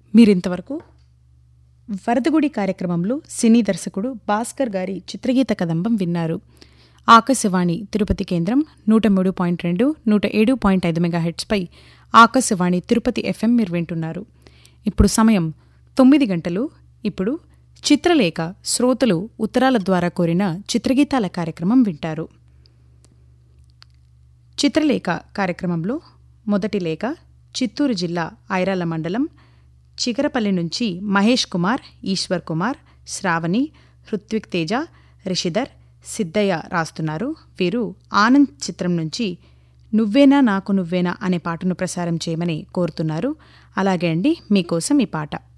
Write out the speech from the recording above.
మీరింతవరకు వరదగుడి కార్యక్రమంలో సినీ దర్శకుడు భాస్కర్ గారి చిత్రగీత కదంబం విన్నారు ఆకాశవాణి తిరుపతి కేంద్రం నూట మూడు పాయింట్ రెండు నూట ఏడు పాయింట్ ఐదు మెగాహెట్స్పై ఆకాశవాణి తిరుపతి ఎఫ్ఎం మీరు వింటున్నారు ఇప్పుడు సమయం తొమ్మిది గంటలు ఇప్పుడు చిత్రలేఖ శ్రోతలు ఉత్తరాల ద్వారా కోరిన చిత్రగీతాల కార్యక్రమం వింటారు చిత్రలేఖ కార్యక్రమంలో మొదటి లేఖ చిత్తూరు జిల్లా ఐరాల మండలం చిగరపల్లి నుంచి మహేష్ కుమార్ ఈశ్వర్ కుమార్ శ్రావణి హృత్విక్ తేజ రిషిధర్ సిద్ధయ్య రాస్తున్నారు వీరు ఆనంద్ చిత్రం నుంచి నువ్వేనా నాకు నువ్వేనా అనే పాటను ప్రసారం చేయమని కోరుతున్నారు అలాగే అండి మీకోసం ఈ పాట